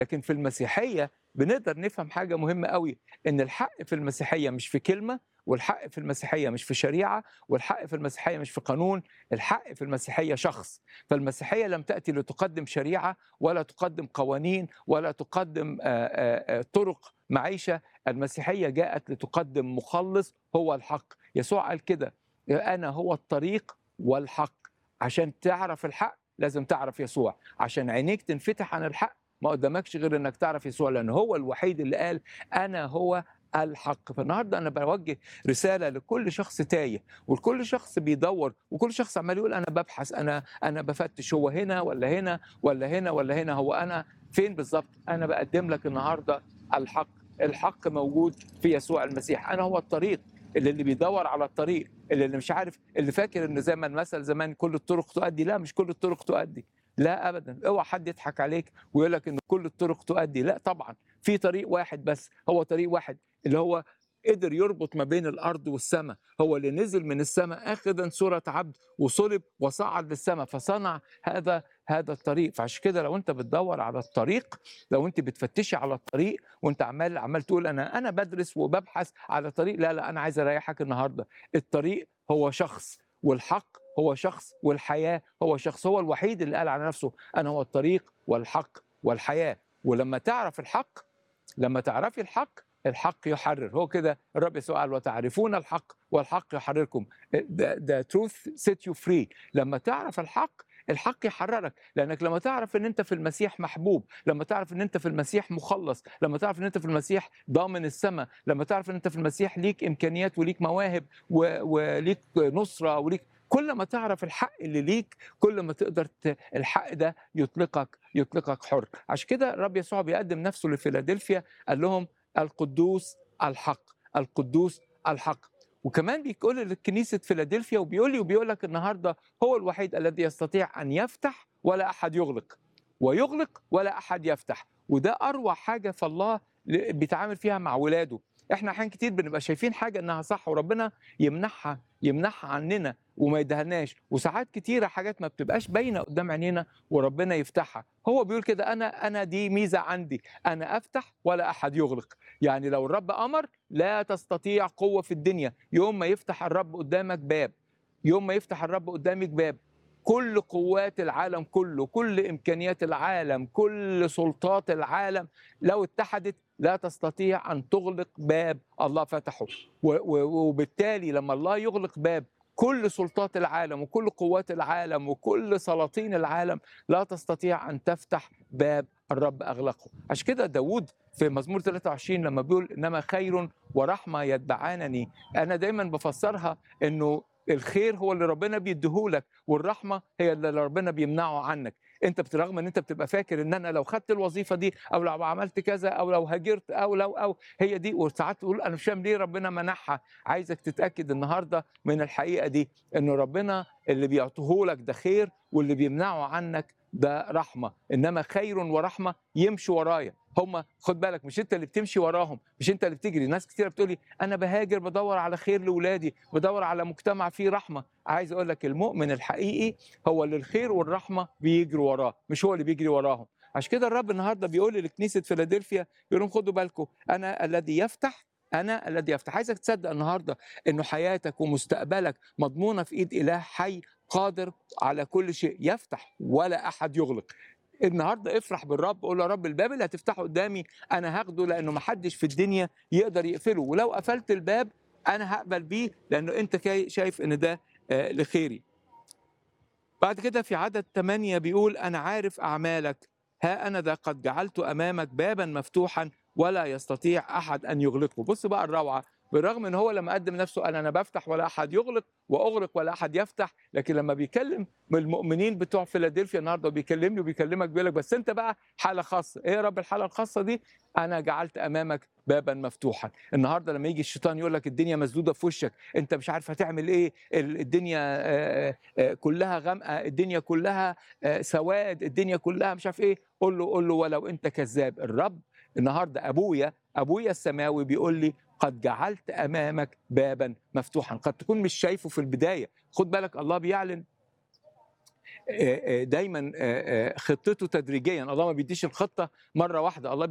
لكن في المسيحيه بنقدر نفهم حاجه مهمه قوي ان الحق في المسيحيه مش في كلمه والحق في المسيحيه مش في شريعه والحق في المسيحيه مش في قانون الحق في المسيحيه شخص فالمسيحيه لم تاتي لتقدم شريعه ولا تقدم قوانين ولا تقدم آه، آه، آه، طرق معيشه المسيحيه جاءت لتقدم مخلص هو الحق يسوع قال كده انا هو الطريق والحق عشان تعرف الحق لازم تعرف يسوع عشان عينيك تنفتح عن الحق ما قدامكش غير انك تعرف يسوع لان هو الوحيد اللي قال انا هو الحق فالنهارده انا بوجه رساله لكل شخص تايه ولكل شخص بيدور وكل شخص عمال يقول انا ببحث انا انا بفتش هو هنا ولا هنا ولا هنا ولا هنا هو انا فين بالظبط انا بقدم لك النهارده الحق الحق موجود في يسوع المسيح انا هو الطريق اللي اللي بيدور على الطريق اللي, اللي مش عارف اللي فاكر ان زي ما المثل زمان كل الطرق تؤدي لا مش كل الطرق تؤدي لا ابدا اوعى حد يضحك عليك ويقول لك ان كل الطرق تؤدي لا طبعا في طريق واحد بس هو طريق واحد اللي هو قدر يربط ما بين الارض والسماء هو اللي نزل من السماء اخذا صوره عبد وصلب وصعد للسماء فصنع هذا هذا الطريق فعشان كده لو انت بتدور على الطريق لو انت بتفتشي على الطريق وانت عمال عمال تقول انا انا بدرس وببحث على طريق لا لا انا عايز اريحك النهارده الطريق هو شخص والحق هو شخص والحياه هو شخص هو الوحيد اللي قال على نفسه انا هو الطريق والحق والحياه ولما تعرف الحق لما تعرفي الحق الحق يحرر هو كده الرب يسوع قال وتعرفون الحق والحق يحرركم the truth set you free لما تعرف الحق الحق يحررك لانك لما تعرف ان انت في المسيح محبوب لما تعرف ان انت في المسيح مخلص لما تعرف ان انت في المسيح ضامن السماء لما تعرف ان انت في المسيح ليك امكانيات وليك مواهب و... وليك نصره وليك كل ما تعرف الحق اللي ليك كل ما تقدر ت... الحق ده يطلقك يطلقك حر عشان كده الرب يسوع بيقدم نفسه لفيلادلفيا قال لهم القدوس الحق القدوس الحق وكمان بيقول لكنيسة فيلادلفيا وبيقول لي وبيقول لك النهاردة هو الوحيد الذي يستطيع أن يفتح ولا أحد يغلق ويغلق ولا أحد يفتح وده أروع حاجة في الله بيتعامل فيها مع ولاده احنا احيان كتير بنبقى شايفين حاجه انها صح وربنا يمنحها يمنحها عننا وما يدهناش وساعات كتيره حاجات ما بتبقاش باينه قدام عينينا وربنا يفتحها هو بيقول كده انا انا دي ميزه عندي انا افتح ولا احد يغلق يعني لو الرب امر لا تستطيع قوه في الدنيا يوم ما يفتح الرب قدامك باب يوم ما يفتح الرب قدامك باب كل قوات العالم كله كل امكانيات العالم كل سلطات العالم لو اتحدت لا تستطيع ان تغلق باب الله فتحه وبالتالي لما الله يغلق باب كل سلطات العالم وكل قوات العالم وكل سلاطين العالم لا تستطيع ان تفتح باب الرب اغلقه عشان كده داود في مزمور 23 لما بيقول انما خير ورحمه يتبعانني انا دايما بفسرها انه الخير هو اللي ربنا بيديهولك والرحمه هي اللي ربنا بيمنعه عنك انت برغم ان انت بتبقى فاكر ان انا لو خدت الوظيفه دي او لو عملت كذا او لو هاجرت او لو او هي دي وساعات تقول انا مش فاهم ليه ربنا منحها عايزك تتاكد النهارده من الحقيقه دي ان ربنا اللي بيعطيهولك ده خير واللي بيمنعه عنك ده رحمه انما خير ورحمه يمشي ورايا هم خد بالك مش انت اللي بتمشي وراهم مش انت اللي بتجري ناس كتير بتقولي انا بهاجر بدور على خير لاولادي بدور على مجتمع فيه رحمه عايز اقول لك المؤمن الحقيقي هو اللي الخير والرحمه بيجروا وراه مش هو اللي بيجري وراهم عشان كده الرب النهارده بيقول لكنيسه فيلادلفيا يقول لهم خدوا بالكم انا الذي يفتح انا الذي يفتح عايزك تصدق النهارده انه حياتك ومستقبلك مضمونه في ايد اله حي قادر على كل شيء يفتح ولا احد يغلق النهارده افرح بالرب قول له يا رب الباب اللي هتفتحه قدامي انا هاخده لانه ما حدش في الدنيا يقدر يقفله ولو قفلت الباب انا هقبل بيه لانه انت شايف ان ده لخيري بعد كده في عدد ثمانية بيقول أنا عارف أعمالك ها أنا ذا قد جعلت أمامك بابا مفتوحا ولا يستطيع أحد أن يغلقه بص بقى الروعة بالرغم ان هو لما قدم نفسه قال انا بفتح ولا احد يغلق واغلق ولا احد يفتح لكن لما بيكلم من المؤمنين بتوع فيلادلفيا النهارده بيكلمني وبيكلمك بيقول لك بس انت بقى حاله خاصه ايه يا رب الحاله الخاصه دي انا جعلت امامك بابا مفتوحا النهارده لما يجي الشيطان يقول لك الدنيا مسدوده في وشك انت مش عارف هتعمل ايه الدنيا كلها غامقه الدنيا كلها سواد الدنيا كلها مش عارف ايه قول له قول له ولو انت كذاب الرب النهارده ابويا ابويا السماوي بيقول لي قد جعلت امامك بابا مفتوحا قد تكون مش شايفه في البدايه خد بالك الله بيعلن آه، آه، دايما آه، آه، خطته تدريجيا الله ما بيديش الخطه مره واحده الله